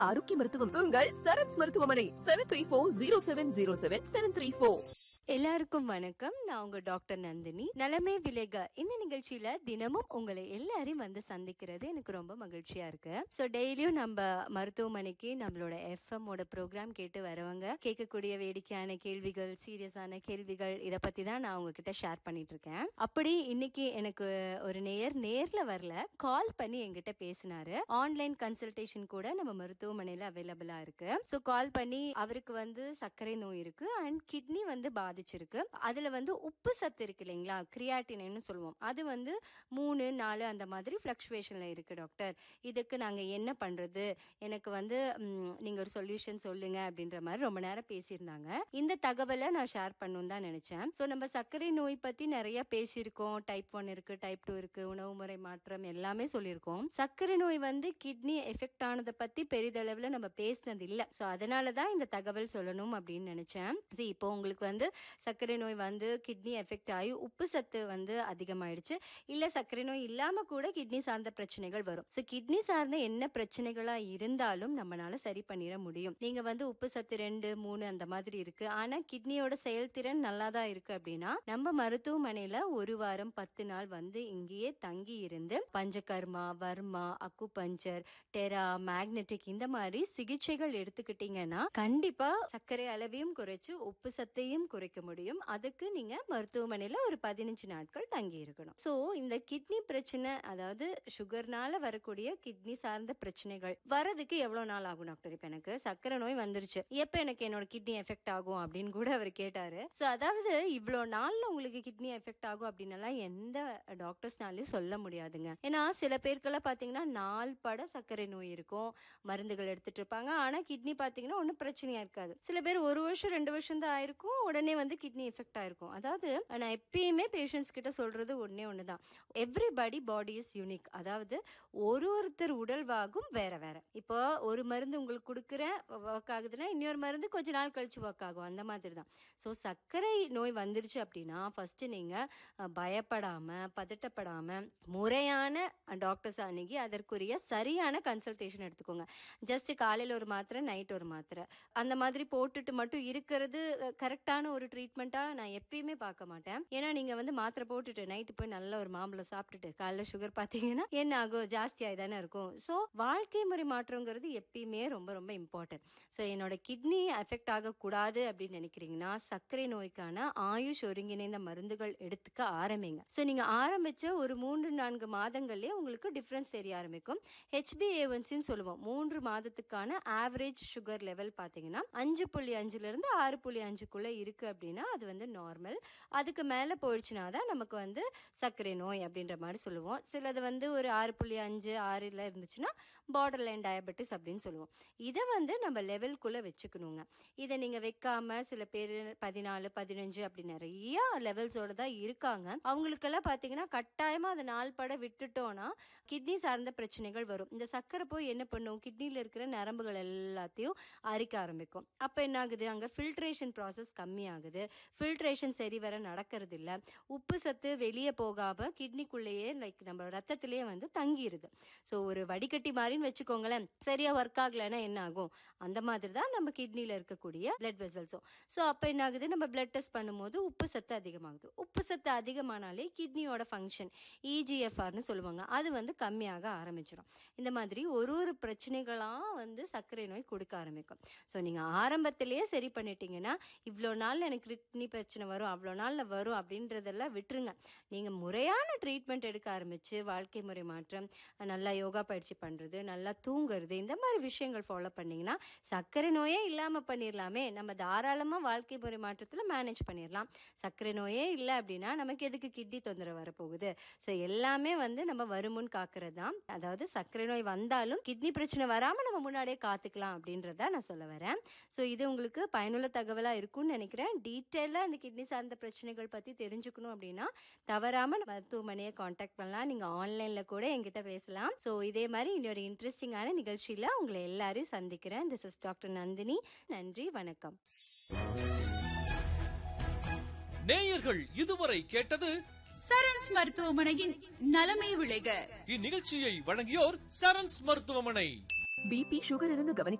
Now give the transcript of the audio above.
ஆரோக்கிய மருத்துவம் உங்கள் சரத்ஸ் மருத்துவமனை seven three four zero seven zero seven seven three four எல்லாருக்கும் வணக்கம் நான் உங்க டாக்டர் நந்தினி நலமே விலேக இந்த நிகழ்ச்சியில தினமும் உங்களை எல்லாரையும் வந்து சந்திக்கிறது எனக்கு ரொம்ப மகிழ்ச்சியா இருக்கு சோ டெய்லியும் நம்ம மருத்துவமனைக்கு நம்மளோட எஃப்எம் ஓட ப்ரோக்ராம் கேட்டு வரவங்க கேட்கக்கூடிய வேடிக்கையான கேள்விகள் சீரியஸான கேள்விகள் இத பத்தி தான் நான் உங்ககிட்ட ஷேர் பண்ணிட்டு இருக்கேன் அப்படி இன்னைக்கு எனக்கு ஒரு நேயர் நேர்ல வரல கால் பண்ணி என்கிட்ட பேசினாரு ஆன்லைன் கன்சல்டேஷன் கூட நம்ம மருத்துவமனையில அவைலபிளா இருக்கு சோ கால் பண்ணி அவருக்கு வந்து சர்க்கரை நோய் இருக்கு அண்ட் கிட்னி வந்து பாதிச்சிருக்கு அதுல வந்து உப்பு சத்து இருக்கு இல்லைங்களா கிரியாட்டின்னு சொல்லுவோம் அது வந்து மூணு நாலு அந்த மாதிரி ஃபிளக்சுவேஷன்ல இருக்கு டாக்டர் இதுக்கு நாங்க என்ன பண்றது எனக்கு வந்து ம், நீங்க ஒரு சொல்யூஷன் சொல்லுங்க அப்படின்ற மாதிரி ரொம்ப நேரம் பேசியிருந்தாங்க இந்த தகவலை நான் ஷேர் பண்ணணும்னு தான் நினைச்சேன் ஸோ நம்ம சர்க்கரை நோய் பத்தி நிறைய பேசியிருக்கோம் டைப் ஒன் இருக்கு டைப் டூ இருக்கு உணவு முறை மாற்றம் எல்லாமே சொல்லியிருக்கோம் சர்க்கரை நோய் வந்து கிட்னி எஃபெக்ட் ஆனதை பத்தி பெரிதளவுல நம்ம பேசினது இல்ல ஸோ அதனால தான் இந்த தகவல் சொல்லணும் அப்படின்னு நினைச்சேன் See, இப்போ உங்களுக்கு வந்து சர்க்கரை நோய் வந்து கிட்னி எஃபெக்ட் ஆகி உப்பு சத்து வந்து அதிகமாயிடுச்சு இல்ல சர்க்கரை நோய் இல்லாம கூட கிட்னி சார்ந்த பிரச்சனைகள் வரும் ஸோ கிட்னி சார்ந்த என்ன பிரச்சனைகளா இருந்தாலும் நம்மளால சரி பண்ணிட முடியும் நீங்க வந்து உப்பு சத்து ரெண்டு மூணு அந்த மாதிரி இருக்கு ஆனா கிட்னியோட செயல்திறன் நல்லா தான் இருக்கு அப்படின்னா நம்ம மருத்துவமனையில ஒரு வாரம் பத்து நாள் வந்து இங்கேயே தங்கி இருந்து பஞ்சகர்மா வர்மா அக்குபஞ்சர் டெரா மேக்னெட்டிக் இந்த மாதிரி சிகிச்சைகள் எடுத்துக்கிட்டீங்கன்னா கண்டிப்பா சர்க்கரை அளவையும் குறைச்சு உப்பு சத்தையும் குறைக்க முடியும் அதுக்கு நீங்க மருத்துவமனையில ஒரு பதினஞ்சு நாட்கள் தங்கி இருக்கணும் சோ இந்த கிட்னி பிரச்சனை அதாவது சுகர்னால வரக்கூடிய கிட்னி சார்ந்த பிரச்சனைகள் வரதுக்கு எவ்வளவு நாள் ஆகும் டாக்டர் இப்ப எனக்கு சர்க்கரை நோய் வந்துருச்சு எப்ப எனக்கு என்னோட கிட்னி எஃபெக்ட் ஆகும் அப்படின்னு கூட அவர் கேட்டாரு சோ அதாவது இவ்வளவு நாள்ல உங்களுக்கு கிட்னி எஃபெக்ட் ஆகும் அப்படின்னலாம் எந்த டாக்டர்ஸ்னாலையும் சொல்ல முடியாதுங்க ஏன்னா சில பேருக்கெல்லாம் பாத்தீங்கன்னா நாள் பட சர்க்கரை நோய் இருக்கும் மருந்துகள் எடுத்துட்டு இருப்பாங்க ஆனா கிட்னி பாத்தீங்கன்னா ஒன்றும் பிரச்சனையா இருக்காது சில பேர் ஒரு வருஷம் ரெண்டு வருஷம் தான் ஆயிருக்கும் உடனே வந்து கிட்னி எஃபெக்ட் ஆயிருக்கும் அதாவது நான் எப்பயுமே பேஷண்ட்ஸ் கிட்ட சொல்றது ஒன்னே ஒண்ணுதான் எவ்ரிபடி பாடி இஸ் யூனிக் அதாவது ஒரு ஒருத்தர் உடல்வாகும் வேற வேற இப்போ ஒரு மருந்து உங்களுக்கு கொடுக்குறேன் ஒர்க் ஆகுதுன்னா இன்னொரு மருந்து கொஞ்ச நாள் கழிச்சு ஒர்க் ஆகும் அந்த மாதிரி தான் ஸோ சர்க்கரை நோய் வந்துருச்சு அப்படின்னா ஃபர்ஸ்ட் நீங்க அஹ், பயப்படாம பதட்டப்படாம முறையான டாக்டர்ஸ் அணுகி அதற்குரிய சரியான கன்சல்டேஷன் எடுத்துக்கோங்க ஜஸ்ட் காலையில் ஒரு மாத்திரை நைட் ஒரு மாத்திரை அந்த மாதிரி போட்டுட்டு மட்டும் இருக்கிறது கரெக்டான ஒரு ட்ரீட்மெண்ட்டாக நான் எப்பயுமே பார்க்க மாட்டேன் ஏன்னா நீங்கள் வந்து மாத்திரை போட்டுட்டு நைட்டு போய் நல்ல ஒரு மாம்பழம் சாப்பிட்டுட்டு காலைல சுகர் பார்த்தீங்கன்னா என்ன ஆகும் ஜாஸ்தியாக தானே இருக்கும் ஸோ வாழ்க்கை முறை மாற்றங்கிறது எப்பயுமே ரொம்ப ரொம்ப இம்பார்ட்டன்ட் ஸோ என்னோட கிட்னி அஃபெக்ட் ஆகக்கூடாது அப்படின்னு நினைக்கிறீங்கன்னா சர்க்கரை நோய்க்கான ஆயுஷ் ஒருங்கிணைந்த மருந்துகள் எடுத்துக்க ஆரம்பிங்க ஸோ நீங்கள் ஆரம்பிச்ச ஒரு மூன்று நான்கு மாதங்கள்லேயே உங்களுக்கு டிஃப்ரென்ஸ் தெரிய ஆரம்பிக்கும் ஹெச்பிஏவன்சின்னு சொல்லுவோம் மூன்று மாதத்துக்கான ஆவரேஜ் சுகர் லெவல் பார்த்தீங்கன்னா அஞ்சு புள்ளி அஞ்சுல இருந்து ஆறு புள்ளி அஞ்சுக்குள்ள இருக்கு அப்படின்னா அது வந்து நார்மல் அதுக்கு மேலே போயிடுச்சுனா தான் நமக்கு வந்து சர்க்கரை நோய் அப்படின்ற மாதிரி சொல்லுவோம் சிலது வந்து ஒரு ஆறு புள்ளி அஞ்சு ஆறுல இருந்துச்சுன்னா பார்டர் லைன் டயபெட்டிஸ் அப்படின்னு சொல்லுவோம் இதை வந்து நம்ம லெவல்குள்ள வச்சுக்கணுங்க இதை நீங்க வைக்காம சில பேர் பதினாலு பதினஞ்சு அப்படி நிறைய லெவல்ஸோட தான் இருக்காங்க அவங்களுக்கெல்லாம் பார்த்தீங்கன்னா கட்டாயமா அதை நாள் பட விட்டுட்டோம்னா கிட்னி சார்ந்த பிரச்சனைகள் வரும் இந்த சர்க்கரை போய் என்ன பண்ணும் கிட்னியில் இருக்கிற நரம்புகள் எல்லாத்தையும் அரிக்க ஆரம்பிக்கும் அப்போ என்ன ஆகுது அங்கே ஃபில்ட்ரேஷன் ப்ராசஸ் கம்மியாகுது ஃபில்ட்ரேஷன் சரி வர நடக்கிறது இல்ல உப்பு சத்து வெளியே போகாம கிட்னிக்குள்ளேயே லைக் நம்ம ரத்தத்திலேயே வந்து தங்கிடுது ஸோ ஒரு வடிகட்டி மாதிரின்னு வச்சுக்கோங்களேன் சரியா ஒர்க் ஆகலைன்னா என்ன ஆகும் அந்த மாதிரி தான் நம்ம கிட்னியில் இருக்கக்கூடிய பிளட் வெசல்ஸும் ஸோ அப்போ என்ன ஆகுது நம்ம பிளட் டெஸ்ட் பண்ணும்போது உப்பு சத்து அதிகமாகுது உப்பு சத்து அதிகமானாலே கிட்னியோட ஃபங்க்ஷன் இஜிஎஃப்ஆர்னு சொல்லுவாங்க அது வந்து கம்மியாக ஆரம்பிச்சிடும் இந்த மாதிரி ஒரு ஒரு பிரச்சனைகளாக வந்து சர்க்கரை நோய் கொடுக்க ஆரம்பிக்கும் ஸோ நீங்கள் ஆரம்பத்திலேயே சரி பண்ணிட்டீங்கன்னா இவ்வளோ நாள் எனக்கு கிட்னி பிரச்சனை வரும் அவ்வளோ நாளில் வரும் அப்படின்றதெல்லாம் விட்டுருங்க நீங்கள் முறையான ட்ரீட்மெண்ட் எடுக்க ஆரம்பித்து வாழ்க்கை முறை மாற்றம் நல்லா யோகா பயிற்சி பண்ணுறது நல்லா தூங்குறது இந்த மாதிரி விஷயங்கள் ஃபாலோ பண்ணிங்கன்னா சர்க்கரை நோயே இல்லாமல் பண்ணிடலாமே நம்ம தாராளமாக வாழ்க்கை முறை மாற்றத்தில் மேனேஜ் பண்ணிடலாம் சர்க்கரை நோயே இல்லை அப்படின்னா நமக்கு எதுக்கு கிட்னி தொந்தரவு வரப்போகுது ஸோ எல்லாமே வந்து நம்ம வருமுன் காக்கிறது தான் அதாவது சர்க்கரை நோய் வந்தாலும் கிட்னி பிரச்சனை வராமல் நம்ம முன்னாடியே காத்துக்கலாம் அப்படின்றத நான் சொல்ல வரேன் ஸோ இது உங்களுக்கு பயனுள்ள தகவலாக இருக்கும்னு நினைக்கிறேன் டீட்டெயிலாக இந்த கிட்னி சார்ந்த பிரச்சனைகள் பற்றி தெரிஞ்சுக்கணும் அப்படின்னா தவறாமல் மருத்துவமனையை காண்டாக்ட் பண்ணலாம் நீங்கள் ஆன்லைனில் கூட என்கிட்ட பேசலாம் ஸோ இதே மாதிரி இன்னொரு இன்ட்ரெஸ்டிங்கான நிகழ்ச்சியில் உங்களை எல்லாரையும் சந்திக்கிறேன் திஸ் இஸ் டாக்டர் நந்தினி நன்றி வணக்கம் நேயர்கள் இதுவரை கேட்டது சரண்ஸ் மருத்துவமனையின் நலமே விளைக இந்நிகழ்ச்சியை வழங்கியோர் சரண்ஸ் மருத்துவமனை பிபி சுகர் இருந்து கவனிக்க